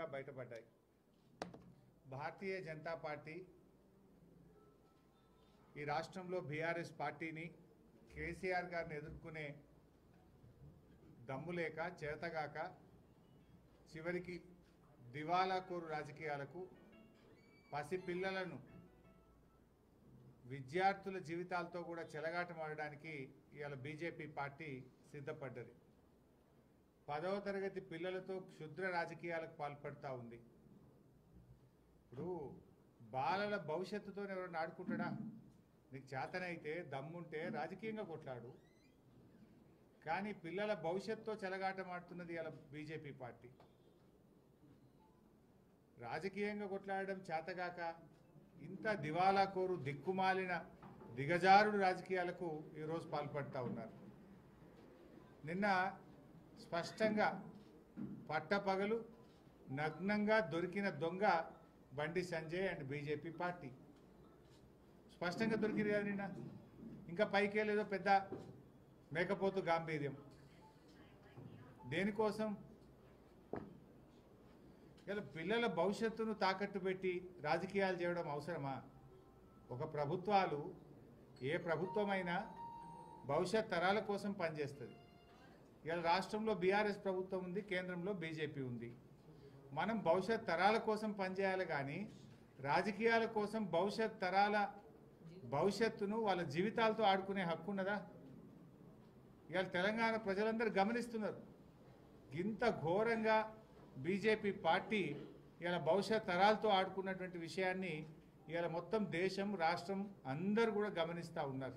బయటపడ్డాయి భారతీయ జనతా పార్టీ ఈ రాష్ట్రంలో బీఆర్ఎస్ పార్టీని కేసీఆర్ గారిని ఎదుర్కొనే దమ్ము లేక చేతగాక చివరికి దివాలాకోరు రాజకీయాలకు పసిపిల్లలను విద్యార్థుల జీవితాలతో కూడా చెలగాటమాడడానికి ఇవాళ బీజేపీ పార్టీ సిద్ధపడ్డది పదవ తరగతి పిల్లలతో క్షుద్ర రాజకీయాలకు పాల్పడుతూ ఉంది ఇప్పుడు బాలల భవిష్యత్తుతో ఎవరైనా ఆడుకుంటాడా నీకు చేతనైతే దమ్ముంటే రాజకీయంగా కొట్లాడు కానీ పిల్లల భవిష్యత్తుతో చెలగాటమాడుతున్నది ఇలా బీజేపీ పార్టీ రాజకీయంగా కొట్లాడడం చేతగాక ఇంత దివాలా కోరు దిక్కుమాలిన దిగజారుడు రాజకీయాలకు ఈరోజు పాల్పడుతూ ఉన్నారు నిన్న స్పష్టంగా పట్టపగలు నగ్నంగా దొరికిన దొంగ బండి సంజయ్ అండ్ బీజేపీ పార్టీ స్పష్టంగా దొరికింది కదా నిన్న ఇంకా పైకే లేదో పెద్ద మేకపోతు గాంభీర్యం దేనికోసం ఇలా పిల్లల భవిష్యత్తును తాకట్టు పెట్టి రాజకీయాలు చేయడం అవసరమా ఒక ప్రభుత్వాలు ఏ ప్రభుత్వమైనా భవిష్యత్ తరాల కోసం పనిచేస్తుంది ఇలా రాష్ట్రంలో బీఆర్ఎస్ ప్రభుత్వం ఉంది కేంద్రంలో బీజేపీ ఉంది మనం భవిష్యత్ తరాల కోసం పనిచేయాలి కానీ రాజకీయాల కోసం భవిష్యత్ తరాల భవిష్యత్తును వాళ్ళ జీవితాలతో ఆడుకునే హక్కు ఉన్నదా ఇవాళ తెలంగాణ ప్రజలందరూ గమనిస్తున్నారు ఇంత ఘోరంగా బీజేపీ పార్టీ ఇలా భవిష్యత్ తరాలతో ఆడుకున్నటువంటి విషయాన్ని ఇవాళ మొత్తం దేశం రాష్ట్రం అందరూ కూడా గమనిస్తూ ఉన్నారు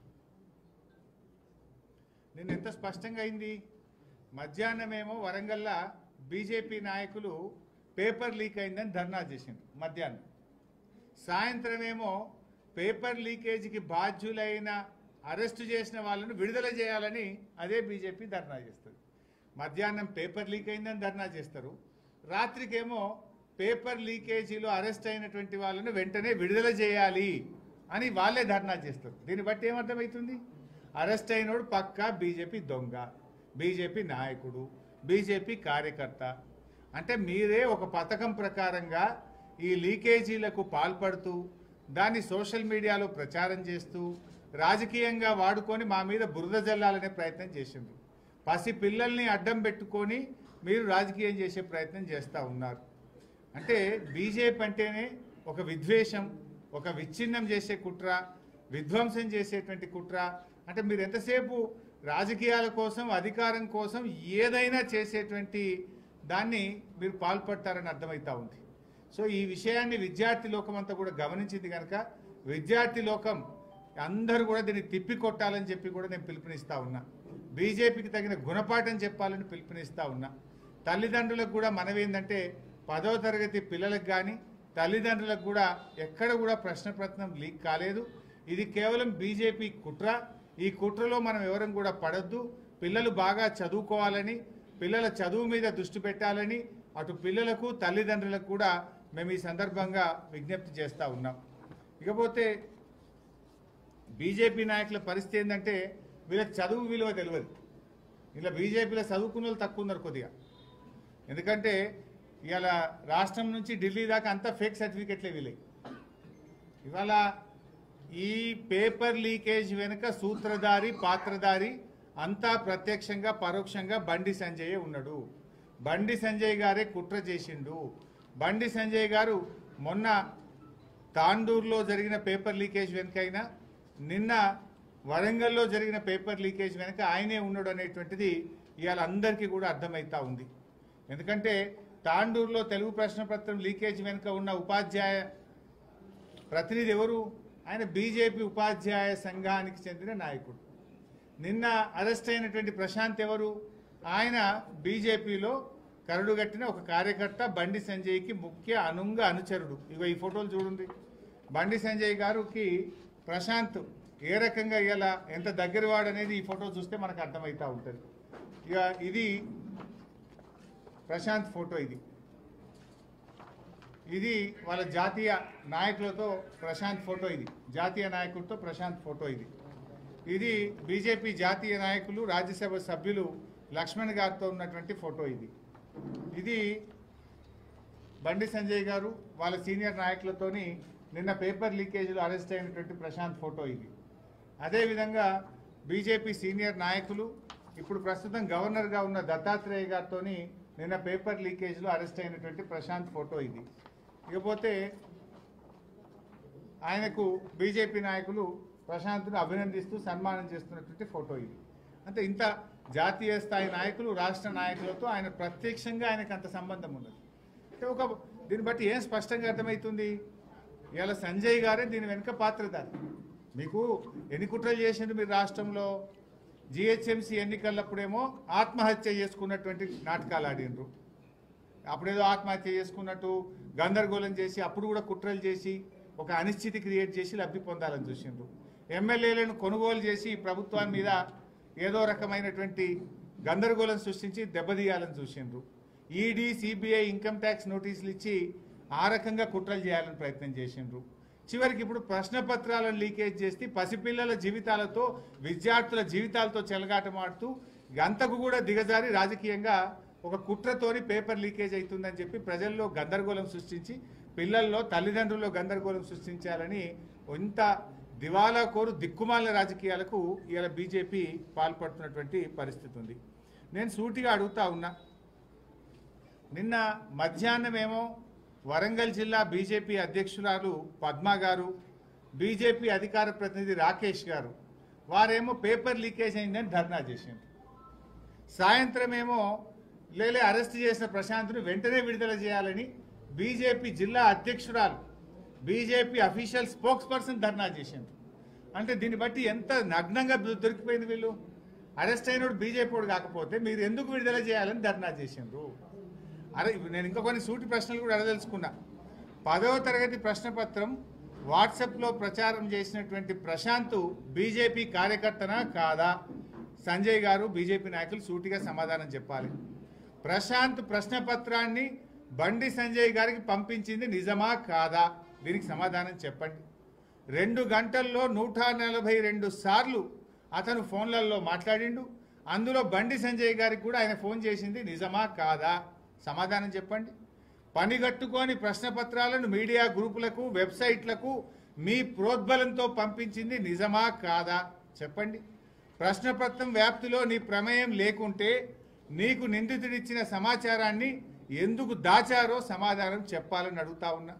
నిన్న ఎంత స్పష్టంగా అయింది మధ్యాహ్నమేమో వరంగల్లా బీజేపీ నాయకులు పేపర్ లీక్ అయిందని ధర్నా చేసిండ్రు మధ్యాహ్నం సాయంత్రమేమో పేపర్ లీకేజీకి బాధ్యులైన అరెస్టు చేసిన వాళ్ళను విడుదల చేయాలని అదే బీజేపీ ధర్నా చేస్తుంది మధ్యాహ్నం పేపర్ లీక్ అయిందని ధర్నా చేస్తారు రాత్రికేమో పేపర్ లీకేజీలో అరెస్ట్ అయినటువంటి వాళ్ళను వెంటనే విడుదల చేయాలి అని వాళ్ళే ధర్నా చేస్తారు దీన్ని బట్టి ఏమర్థమవుతుంది అరెస్ట్ అయినోడు పక్కా బీజేపీ దొంగ బీజేపీ నాయకుడు బీజేపీ కార్యకర్త అంటే మీరే ఒక పథకం ప్రకారంగా ఈ లీకేజీలకు పాల్పడుతూ దాన్ని సోషల్ మీడియాలో ప్రచారం చేస్తూ రాజకీయంగా వాడుకొని మా మీద బురద జల్లాలనే ప్రయత్నం చేసిండ్రు పసి పిల్లల్ని అడ్డం పెట్టుకొని మీరు రాజకీయం చేసే ప్రయత్నం చేస్తూ ఉన్నారు అంటే బీజేపీ అంటేనే ఒక విద్వేషం ఒక విచ్ఛిన్నం చేసే కుట్ర విధ్వంసం చేసేటువంటి కుట్ర అంటే మీరు ఎంతసేపు రాజకీయాల కోసం అధికారం కోసం ఏదైనా చేసేటువంటి దాన్ని మీరు పాల్పడతారని అర్థమవుతా ఉంది సో ఈ విషయాన్ని విద్యార్థి లోకం అంతా కూడా గమనించింది కనుక విద్యార్థి లోకం అందరూ కూడా దీన్ని తిప్పి కొట్టాలని చెప్పి కూడా నేను పిలుపునిస్తా ఉన్నా బీజేపీకి తగిన గుణపాఠం చెప్పాలని పిలుపునిస్తా ఉన్నా తల్లిదండ్రులకు కూడా మనవేందంటే పదవ తరగతి పిల్లలకు కానీ తల్లిదండ్రులకు కూడా ఎక్కడ కూడా ప్రశ్నపత్రం లీక్ కాలేదు ఇది కేవలం బీజేపీ కుట్ర ఈ కుట్రలో మనం ఎవరం కూడా పడద్దు పిల్లలు బాగా చదువుకోవాలని పిల్లల చదువు మీద దృష్టి పెట్టాలని అటు పిల్లలకు తల్లిదండ్రులకు కూడా మేము ఈ సందర్భంగా విజ్ఞప్తి చేస్తూ ఉన్నాం ఇకపోతే బీజేపీ నాయకుల పరిస్థితి ఏంటంటే వీళ్ళకి చదువు విలువ తెలియదు ఇలా బీజేపీలో చదువుకున్న వాళ్ళు తక్కువ ఉన్నారు కొద్దిగా ఎందుకంటే ఇవాళ రాష్ట్రం నుంచి ఢిల్లీ దాకా అంతా ఫేక్ సర్టిఫికెట్లే వీళ్ళకి ఇవాళ ఈ పేపర్ లీకేజ్ వెనుక సూత్రధారి పాత్రధారి అంతా ప్రత్యక్షంగా పరోక్షంగా బండి సంజయ్ ఉన్నాడు బండి సంజయ్ గారే కుట్ర చేసిండు బండి సంజయ్ గారు మొన్న తాండూరులో జరిగిన పేపర్ లీకేజ్ వెనుకైనా నిన్న వరంగల్లో జరిగిన పేపర్ లీకేజ్ వెనుక ఆయనే ఉన్నాడు అనేటువంటిది ఇవాళ అందరికీ కూడా అర్థమవుతా ఉంది ఎందుకంటే తాండూరులో తెలుగు ప్రశ్నపత్రం లీకేజ్ వెనుక ఉన్న ఉపాధ్యాయ ప్రతినిధి ఎవరు ఆయన బీజేపీ ఉపాధ్యాయ సంఘానికి చెందిన నాయకుడు నిన్న అరెస్ట్ అయినటువంటి ప్రశాంత్ ఎవరు ఆయన బీజేపీలో కరడుగట్టిన ఒక కార్యకర్త బండి సంజయ్కి ముఖ్య అనుంగ అనుచరుడు ఇగో ఈ ఫోటోలు చూడండి బండి సంజయ్ గారికి ప్రశాంత్ ఏ రకంగా ఇలా ఎంత దగ్గరవాడు అనేది ఈ ఫోటో చూస్తే మనకు అర్థమవుతూ ఉంటుంది ఇక ఇది ప్రశాంత్ ఫోటో ఇది ఇది వాళ్ళ జాతీయ నాయకులతో ప్రశాంత్ ఫోటో ఇది జాతీయ నాయకుడితో ప్రశాంత్ ఫోటో ఇది ఇది బీజేపీ జాతీయ నాయకులు రాజ్యసభ సభ్యులు లక్ష్మణ్ గారితో ఉన్నటువంటి ఫోటో ఇది ఇది బండి సంజయ్ గారు వాళ్ళ సీనియర్ నాయకులతోని నిన్న పేపర్ లీకేజీలో అరెస్ట్ అయినటువంటి ప్రశాంత్ ఫోటో ఇది అదేవిధంగా బీజేపీ సీనియర్ నాయకులు ఇప్పుడు ప్రస్తుతం గవర్నర్గా ఉన్న దత్తాత్రేయ గారితో నిన్న పేపర్ లీకేజ్లో అరెస్ట్ అయినటువంటి ప్రశాంత్ ఫోటో ఇది ఇకపోతే ఆయనకు బీజేపీ నాయకులు ప్రశాంత్ను అభినందిస్తూ సన్మానం చేస్తున్నటువంటి ఫోటో ఇది అంటే ఇంత జాతీయ స్థాయి నాయకులు రాష్ట్ర నాయకులతో ఆయన ప్రత్యక్షంగా ఆయనకు అంత సంబంధం ఉన్నది అంటే ఒక దీన్ని బట్టి ఏం స్పష్టంగా అర్థమవుతుంది ఇవాళ సంజయ్ గారే దీని వెనుక పాత్రధారి మీకు ఎన్ని కుట్రలు చేసిండ్రు మీరు రాష్ట్రంలో జిహెచ్ఎంసీ ఎన్నికలప్పుడేమో ఆత్మహత్య చేసుకున్నటువంటి నాటకాలు ఆడిండ్రు అప్పుడేదో ఆత్మహత్య చేసుకున్నట్టు గందరగోళం చేసి అప్పుడు కూడా కుట్రలు చేసి ఒక అనిశ్చితి క్రియేట్ చేసి లబ్ధి పొందాలని చూసిండ్రు ఎమ్మెల్యేలను కొనుగోలు చేసి ఈ ప్రభుత్వం మీద ఏదో రకమైనటువంటి గందరగోళం సృష్టించి దెబ్బతీయాలని చూసిండ్రు ఈడీ సిబిఐ ఇన్కమ్ ట్యాక్స్ నోటీసులు ఇచ్చి ఆ రకంగా కుట్రలు చేయాలని ప్రయత్నం చేసిండ్రు చివరికి ఇప్పుడు ప్రశ్న పత్రాలను లీకేజ్ చేసి పసిపిల్లల జీవితాలతో విద్యార్థుల జీవితాలతో చెలగాటమాడుతూ గంతకు కూడా దిగజారి రాజకీయంగా ఒక కుట్రతోని పేపర్ లీకేజ్ అవుతుందని చెప్పి ప్రజల్లో గందరగోళం సృష్టించి పిల్లల్లో తల్లిదండ్రుల్లో గందరగోళం సృష్టించాలని ఇంత దివాలా కోరు దిక్కుమాల రాజకీయాలకు ఇలా బీజేపీ పాల్పడుతున్నటువంటి పరిస్థితి ఉంది నేను సూటిగా అడుగుతా ఉన్నా నిన్న మధ్యాహ్నమేమో వరంగల్ జిల్లా బీజేపీ అధ్యక్షురాలు పద్మ గారు బీజేపీ అధికార ప్రతినిధి రాకేష్ గారు వారేమో పేపర్ లీకేజ్ అయిందని ధర్నా చేసిండ్రు సాయంత్రం ఏమో లేలే అరెస్ట్ చేసిన ప్రశాంత్ను వెంటనే విడుదల చేయాలని బీజేపీ జిల్లా అధ్యక్షురాలు BJP official spokesperson dharna చేసిండ్రు అంటే దీన్ని బట్టి ఎంత నగ్నంగా దొ- దొరికిపోయింది వీళ్ళు అరెస్ట్ అయినోడు బీజేపీ వాడు కాకపోతే మీరు ఎందుకు విడుదల చేయాలని ధర్నా చేసిండ్రు అరే ఇప్పుడు నేను ఇంకా కొన్ని సూటి ప్రశ్నలు కూడా అడదలుచుకున్నా పదవ తరగతి ప్రశ్నపత్రం వాట్సాప్లో ప్రచారం చేసినటువంటి ప్రశాంత్ బీజేపీ కార్యకర్తనా కాదా సంజయ్ గారు బీజేపీ నాయకులు సూటిగా సమాధానం చెప్పాలి ప్రశాంత్ ప్రశ్నపత్రాన్ని బండి సంజయ్ గారికి పంపించింది నిజమా కాదా దీనికి సమాధానం చెప్పండి రెండు గంటల్లో నూట నలభై రెండు సార్లు అతను ఫోన్లలో మాట్లాడిండు అందులో బండి సంజయ్ గారికి కూడా ఆయన ఫోన్ చేసింది నిజమా కాదా సమాధానం చెప్పండి పనిగట్టుకొని ప్రశ్నపత్రాలను మీడియా గ్రూపులకు వెబ్సైట్లకు మీ ప్రోద్బలంతో పంపించింది నిజమా కాదా చెప్పండి ప్రశ్నపత్రం వ్యాప్తిలో నీ ప్రమేయం లేకుంటే నీకు నిందితుడిచ్చిన సమాచారాన్ని ఎందుకు దాచారో సమాధానం చెప్పాలని అడుగుతా ఉన్నా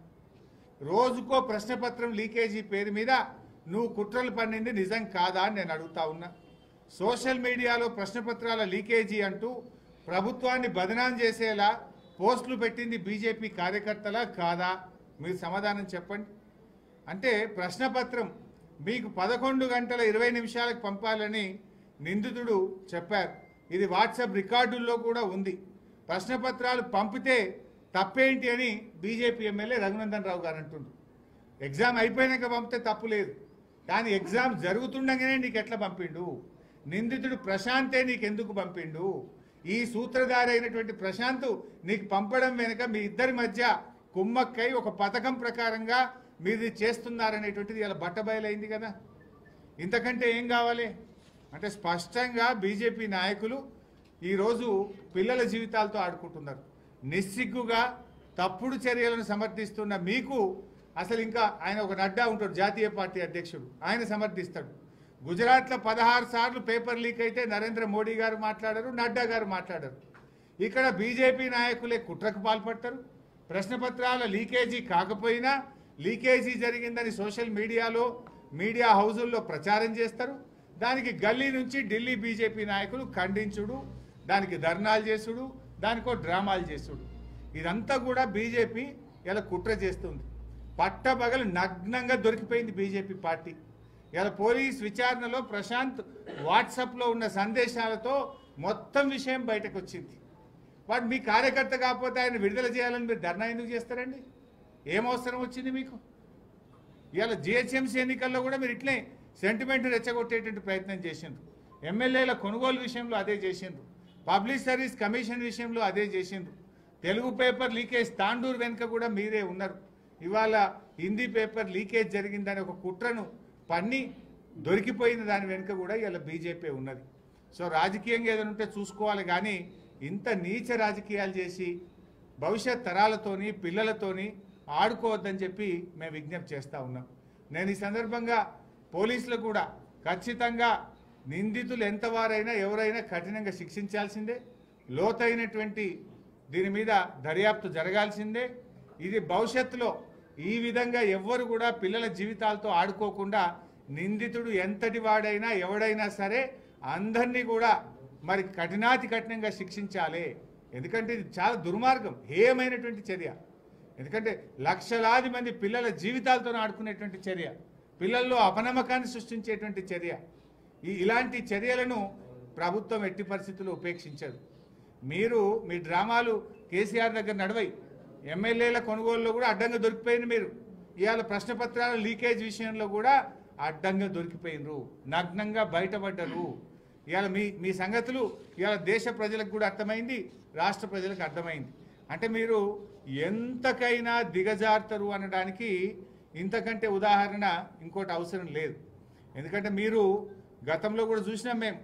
రోజుకో ప్రశ్నపత్రం లీకేజీ పేరు మీద నువ్వు కుట్రలు పన్నింది నిజం కాదా అని నేను అడుగుతా ఉన్నా సోషల్ మీడియాలో ప్రశ్నపత్రాల లీకేజీ అంటూ ప్రభుత్వాన్ని బదనాం చేసేలా పోస్టులు పెట్టింది బీజేపీ కార్యకర్తలా కాదా మీరు సమాధానం చెప్పండి అంటే ప్రశ్నపత్రం మీకు పదకొండు గంటల ఇరవై నిమిషాలకు పంపాలని నిందితుడు చెప్పారు ఇది వాట్సాప్ రికార్డుల్లో కూడా ఉంది ప్రశ్నపత్రాలు పంపితే తప్పేంటి అని బీజేపీ ఎమ్మెల్యే రఘునందన్ రావు గారు అంటుండ్రు ఎగ్జామ్ అయిపోయినాక పంపితే తప్పు లేదు కానీ ఎగ్జామ్ జరుగుతుండగానే నీకు ఎట్లా పంపిండు నిందితుడు ప్రశాంతే నీకు ఎందుకు పంపిండు ఈ సూత్రధారి అయినటువంటి ప్రశాంత్ నీకు పంపడం వెనుక మీ ఇద్దరి మధ్య కుమ్మక్కై ఒక పథకం ప్రకారంగా మీరు ఇది చేస్తున్నారనేటువంటిది ఇలా బట్టబయలైంది కదా ఇంతకంటే ఏం కావాలి అంటే స్పష్టంగా బీజేపీ నాయకులు ఈరోజు పిల్లల జీవితాలతో ఆడుకుంటున్నారు నిస్సిగ్గుగా తప్పుడు చర్యలను సమర్థిస్తున్న మీకు అసలు ఇంకా ఆయన ఒక నడ్డా ఉంటాడు జాతీయ పార్టీ అధ్యక్షుడు ఆయన సమర్థిస్తాడు గుజరాత్లో పదహారు సార్లు పేపర్ లీక్ అయితే నరేంద్ర మోడీ గారు మాట్లాడారు నడ్డా గారు మాట్లాడారు ఇక్కడ బీజేపీ నాయకులే కుట్రకు పాల్పడతారు ప్రశ్నపత్రాల లీకేజీ కాకపోయినా లీకేజీ జరిగిందని సోషల్ మీడియాలో మీడియా హౌజుల్లో ప్రచారం చేస్తారు దానికి గల్లీ నుంచి ఢిల్లీ బీజేపీ నాయకులు ఖండించుడు దానికి ధర్నాలు చేసుడు దానికో డ్రామాలు చేసుడు ఇదంతా కూడా బీజేపీ ఇలా కుట్ర చేస్తుంది పట్టబగలు నగ్నంగా దొరికిపోయింది బీజేపీ పార్టీ ఇలా పోలీస్ విచారణలో ప్రశాంత్ వాట్సాప్లో ఉన్న సందేశాలతో మొత్తం విషయం బయటకు వచ్చింది వాడు మీ కార్యకర్త కాకపోతే ఆయన విడుదల చేయాలని మీరు ధర్నా ఎందుకు చేస్తారండి ఏం అవసరం వచ్చింది మీకు ఇవాళ జిహెచ్ఎంసీ ఎన్నికల్లో కూడా మీరు ఇట్లే సెంటిమెంట్ రెచ్చగొట్టేటువంటి ప్రయత్నం చేసిండ్రు ఎమ్మెల్యేల కొనుగోలు విషయంలో అదే చేసిండ్రు పబ్లిక్ సర్వీస్ కమిషన్ విషయంలో అదే చేసిండ్రు తెలుగు పేపర్ లీకేజ్ తాండూరు వెనుక కూడా మీరే ఉన్నారు ఇవాళ హిందీ పేపర్ లీకేజ్ జరిగిందని ఒక కుట్రను పన్ని దొరికిపోయిన దాని వెనుక కూడా ఇలా బీజేపీ ఉన్నది సో రాజకీయంగా ఏదైనా ఉంటే చూసుకోవాలి కానీ ఇంత నీచ రాజకీయాలు చేసి భవిష్యత్ తరాలతోని పిల్లలతోని ఆడుకోవద్దని చెప్పి మేము విజ్ఞప్తి చేస్తూ ఉన్నాం నేను ఈ సందర్భంగా పోలీసులకు కూడా ఖచ్చితంగా నిందితులు ఎంతవారైనా ఎవరైనా కఠినంగా శిక్షించాల్సిందే లోతైనటువంటి దీని మీద దర్యాప్తు జరగాల్సిందే ఇది భవిష్యత్తులో ఈ విధంగా ఎవ్వరు కూడా పిల్లల జీవితాలతో ఆడుకోకుండా నిందితుడు ఎంతటి వాడైనా ఎవడైనా సరే అందరినీ కూడా మరి కఠినాతి కఠినంగా శిక్షించాలి ఎందుకంటే ఇది చాలా దుర్మార్గం హేయమైనటువంటి చర్య ఎందుకంటే లక్షలాది మంది పిల్లల జీవితాలతో ఆడుకునేటువంటి చర్య పిల్లల్లో అపనమ్మకాన్ని సృష్టించేటువంటి చర్య ఈ ఇలాంటి చర్యలను ప్రభుత్వం ఎట్టి పరిస్థితుల్లో ఉపేక్షించదు మీరు మీ డ్రామాలు కేసీఆర్ దగ్గర నడవై ఎమ్మెల్యేల కొనుగోలులో కూడా అడ్డంగా దొరికిపోయింది మీరు ఇవాళ ప్రశ్నపత్రాల లీకేజ్ విషయంలో కూడా అడ్డంగా దొరికిపోయినరు నగ్నంగా బయటపడ్డరు ఇవాళ మీ మీ సంగతులు ఇవాళ దేశ ప్రజలకు కూడా అర్థమైంది రాష్ట్ర ప్రజలకు అర్థమైంది అంటే మీరు ఎంతకైనా దిగజారుతారు అనడానికి ఇంతకంటే ఉదాహరణ ఇంకోటి అవసరం లేదు ఎందుకంటే మీరు గతంలో కూడా చూసినాం మేము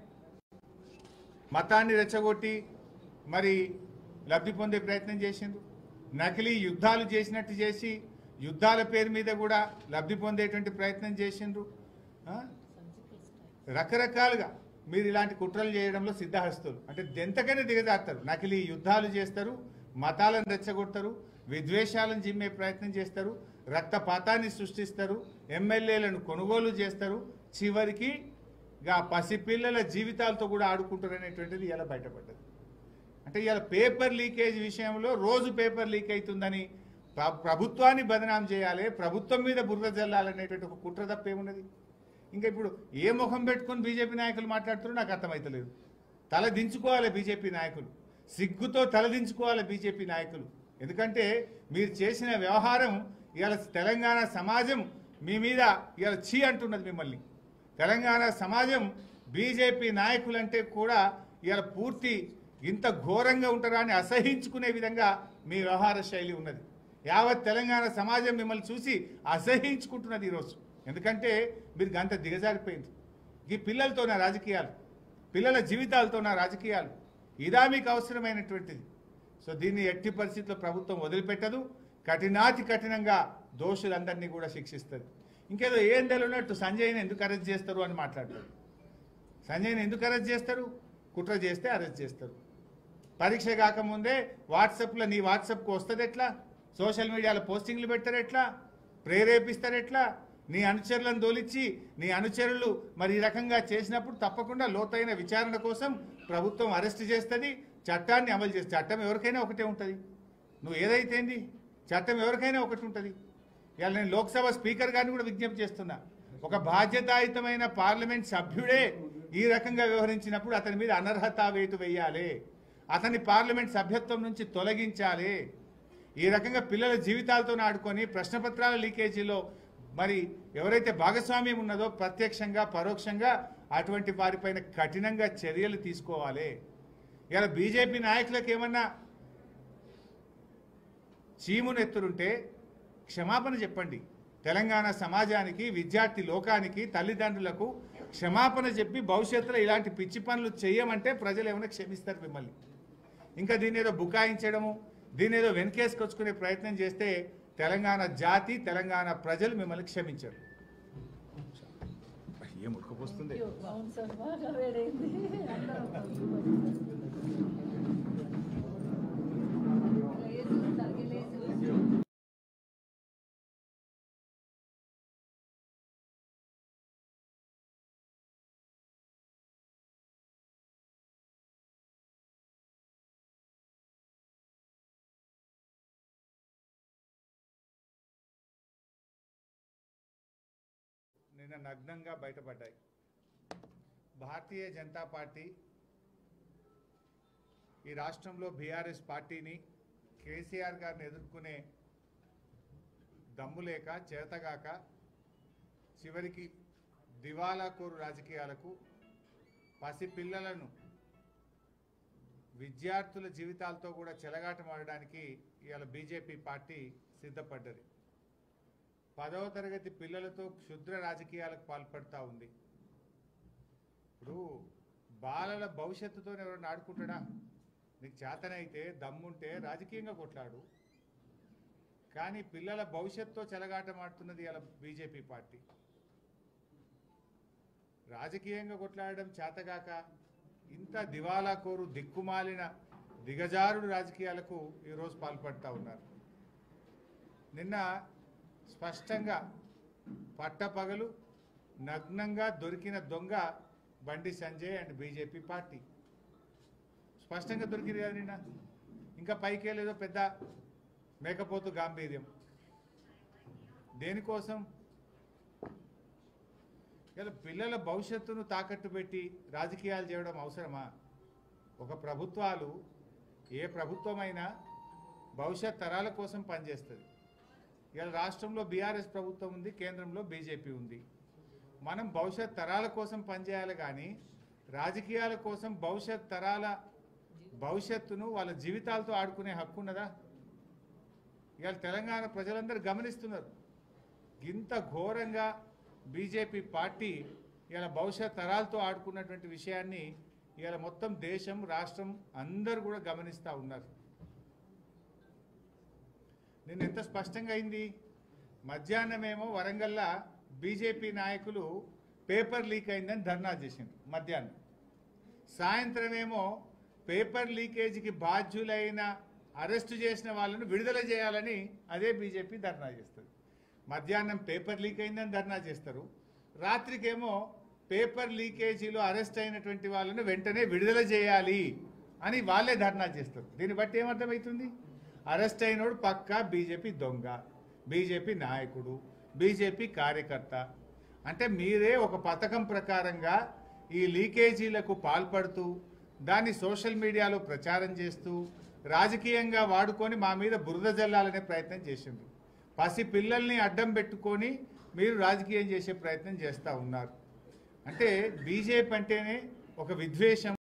మతాన్ని రెచ్చగొట్టి మరి లబ్ధి పొందే ప్రయత్నం చేసిండ్రు నకిలీ యుద్ధాలు చేసినట్టు చేసి యుద్ధాల పేరు మీద కూడా లబ్ధి పొందేటువంటి ప్రయత్నం చేసిండ్రు ఆ? రకరకాలుగా మీరు ఇలాంటి కుట్రలు చేయడంలో సిద్ధహస్తులు అంటే ఎంతకైనా దిగజారుతారు నకిలీ యుద్ధాలు చేస్తారు మతాలను రెచ్చగొడతారు విద్వేషాలను జిమ్మే ప్రయత్నం చేస్తారు రక్తపాతాన్ని సృష్టిస్తారు ఎమ్మెల్యేలను కొనుగోలు చేస్తారు చివరికి గా పసిపిల్లల జీవితాలతో కూడా ఆడుకుంటారు అనేటువంటిది ఇలా బయటపడ్డది అంటే ఇవాళ పేపర్ లీకేజ్ విషయంలో రోజు పేపర్ లీక్ అవుతుందని ప్ర- ప్రభుత్వాన్ని బదనాం చేయాలి ప్రభుత్వం మీద బుర్ర జల్లాలనేటువంటి ఒక కుట్ర తప్ప ఏమున్నది ఇంకా ఇప్పుడు ఏ ముఖం పెట్టుకొని బీజేపీ నాయకులు మాట్లాడుతున్నారో నాకు అర్థమవుతలేదు తల దించుకోవాలి బీజేపీ నాయకులు సిగ్గుతో తల దించుకోవాలి బీజేపీ నాయకులు ఎందుకంటే మీరు చేసిన వ్యవహారం ఇవాళ తెలంగాణ సమాజం మీ మీద ఇవాళ చీ అంటున్నది మిమ్మల్ని తెలంగాణ సమాజం బీజేపీ నాయకులంటే కూడా ఇవాళ పూర్తి ఇంత ఘోరంగా ఉంటారా అని అసహించుకునే విధంగా మీ వ్యవహార శైలి ఉన్నది యావత్ తెలంగాణ సమాజం మిమ్మల్ని చూసి అసహించుకుంటున్నది ఈరోజు ఎందుకంటే మీరు గంత దిగజారిపోయింది ఈ పిల్లలతో నా రాజకీయాలు పిల్లల జీవితాలతో నా రాజకీయాలు ఇదా మీకు అవసరమైనటువంటిది సో దీన్ని ఎట్టి పరిస్థితుల్లో ప్రభుత్వం వదిలిపెట్టదు కఠినాతి కఠినంగా దోషులందరినీ కూడా శిక్షిస్తుంది ఇంకేదో ఏం తెలియనట్టు సంజయ్ని ఎందుకు అరెస్ట్ చేస్తారు అని మాట్లాడతారు సంజయ్ని ఎందుకు అరెస్ట్ చేస్తారు కుట్ర చేస్తే అరెస్ట్ చేస్తారు పరీక్ష కాకముందే వాట్సాప్లో నీ వాట్సాప్కి వస్తుంది ఎట్లా సోషల్ మీడియాలో పోస్టింగ్లు పెడతారు ఎట్లా ప్రేరేపిస్తారు ఎట్లా నీ అనుచరులను దోలిచ్చి నీ అనుచరులు మరి ఈ రకంగా చేసినప్పుడు తప్పకుండా లోతైన విచారణ కోసం ప్రభుత్వం అరెస్ట్ చేస్తుంది చట్టాన్ని అమలు చేస్తుంది చట్టం ఎవరికైనా ఒకటే ఉంటుంది నువ్వు ఏదైతేంది చట్టం ఎవరికైనా ఒకటి ఉంటుంది ఇవాళ నేను లోక్సభ స్పీకర్ గారిని కూడా విజ్ఞప్తి చేస్తున్నా ఒక బాధ్యతాయుతమైన పార్లమెంట్ సభ్యుడే ఈ రకంగా వ్యవహరించినప్పుడు అతని మీద అనర్హత వేటు వేయాలి అతన్ని పార్లమెంట్ సభ్యత్వం నుంచి తొలగించాలి ఈ రకంగా పిల్లల జీవితాలతో ఆడుకొని ప్రశ్నపత్రాల లీకేజీలో మరి ఎవరైతే భాగస్వామ్యం ఉన్నదో ప్రత్యక్షంగా పరోక్షంగా అటువంటి వారిపైన కఠినంగా చర్యలు తీసుకోవాలి ఇలా బీజేపీ నాయకులకు ఏమన్నా చీమునెత్తురుంటే క్షమాపణ చెప్పండి తెలంగాణ సమాజానికి విద్యార్థి లోకానికి తల్లిదండ్రులకు క్షమాపణ చెప్పి భవిష్యత్తులో ఇలాంటి పిచ్చి పనులు చేయమంటే ప్రజలు ఏమైనా క్షమిస్తారు మిమ్మల్ని ఇంకా దీని ఏదో బుకాయించడము దీని ఏదో వెనకేసుకొచ్చుకునే ప్రయత్నం చేస్తే తెలంగాణ జాతి తెలంగాణ ప్రజలు మిమ్మల్ని క్షమించరు ఏం ఉడకపోస్తుంది అవును సార్ బాగా వేడైంది లేదు తగ్గలేదు నిన్న నగ్నంగా బయటపడ్డాయి భారతీయ జనతా పార్టీ ఈ రాష్ట్రంలో బీఆర్ఎస్ పార్టీని కేసీఆర్ గారిని ఎదుర్కొనే దమ్ము లేక చేతగాక చివరికి దివాలా కోరు రాజకీయాలకు పసిపిల్లలను విద్యార్థుల జీవితాలతో కూడా చెలగాటమాడడానికి ఇవాళ బీజేపీ పార్టీ సిద్ధపడ్డది పదవ తరగతి పిల్లలతో క్షుద్ర రాజకీయాలకు పాల్పడుతూ ఉంది ఇప్పుడు బాలల భవిష్యత్తుతో ఎవరైనా ఆడుకుంటాడా నీకు చేతనైతే దమ్ముంటే రాజకీయంగా కొట్లాడు కానీ పిల్లల భవిష్యత్తుతో చెలగాటమాడుతున్నది ఇలా బీజేపీ పార్టీ రాజకీయంగా కొట్లాడడం చేతగాక ఇంత దివాలా కోరు దిక్కుమాలిన దిగజారుడు రాజకీయాలకు ఈరోజు పాల్పడతా ఉన్నారు నిన్న స్పష్టంగా పట్టపగలు నగ్నంగా దొరికిన దొంగ బండి సంజయ్ అండ్ బీజేపీ పార్టీ స్పష్టంగా దొరికింది కదా నిన్న ఇంకా పైకి లేదో పెద్ద మేకపోతు గాంభీర్యం దేనికోసం ఇలా పిల్లల భవిష్యత్తును తాకట్టు పెట్టి రాజకీయాలు చేయడం అవసరమా ఒక ప్రభుత్వాలు ఏ ప్రభుత్వమైనా భవిష్యత్ తరాల కోసం పనిచేస్తుంది ఇలా రాష్ట్రంలో బీఆర్ఎస్ ప్రభుత్వం ఉంది కేంద్రంలో బీజేపీ ఉంది మనం భవిష్యత్ తరాల కోసం పనిచేయాలి కానీ రాజకీయాల కోసం భవిష్యత్ తరాల భవిష్యత్తును వాళ్ళ జీవితాలతో ఆడుకునే హక్కు ఉన్నదా ఇవాళ తెలంగాణ ప్రజలందరూ గమనిస్తున్నారు ఇంత ఘోరంగా బీజేపీ పార్టీ ఇలా భవిష్యత్ తరాలతో ఆడుకున్నటువంటి విషయాన్ని ఇవాళ మొత్తం దేశం రాష్ట్రం అందరూ కూడా గమనిస్తూ ఉన్నారు నిన్న ఎంత స్పష్టంగా అయింది మధ్యాహ్నమేమో వరంగల్లా బీజేపీ నాయకులు పేపర్ లీక్ అయిందని ధర్నా చేసిండ్రు మధ్యాహ్నం సాయంత్రమేమో పేపర్ లీకేజీకి బాధ్యులైన అరెస్టు చేసిన వాళ్ళను విడుదల చేయాలని అదే బీజేపీ ధర్నా చేస్తుంది మధ్యాహ్నం పేపర్ లీక్ అయిందని ధర్నా చేస్తారు రాత్రికేమో పేపర్ లీకేజీలో అరెస్ట్ అయినటువంటి వాళ్ళను వెంటనే విడుదల చేయాలి అని వాళ్ళే ధర్నా చేస్తారు దీన్ని బట్టి ఏమర్థమవుతుంది అరెస్ట్ అయినోడు పక్కా బీజేపీ దొంగ బీజేపీ నాయకుడు బీజేపీ కార్యకర్త అంటే మీరే ఒక పథకం ప్రకారంగా ఈ లీకేజీలకు పాల్పడుతూ దాన్ని సోషల్ మీడియాలో ప్రచారం చేస్తూ రాజకీయంగా వాడుకొని మా మీద బురద జల్లాలనే ప్రయత్నం చేసిండ్రు పసి పిల్లల్ని అడ్డం పెట్టుకొని మీరు రాజకీయం చేసే ప్రయత్నం చేస్తూ ఉన్నారు అంటే బీజేపీ అంటేనే ఒక విద్వేషం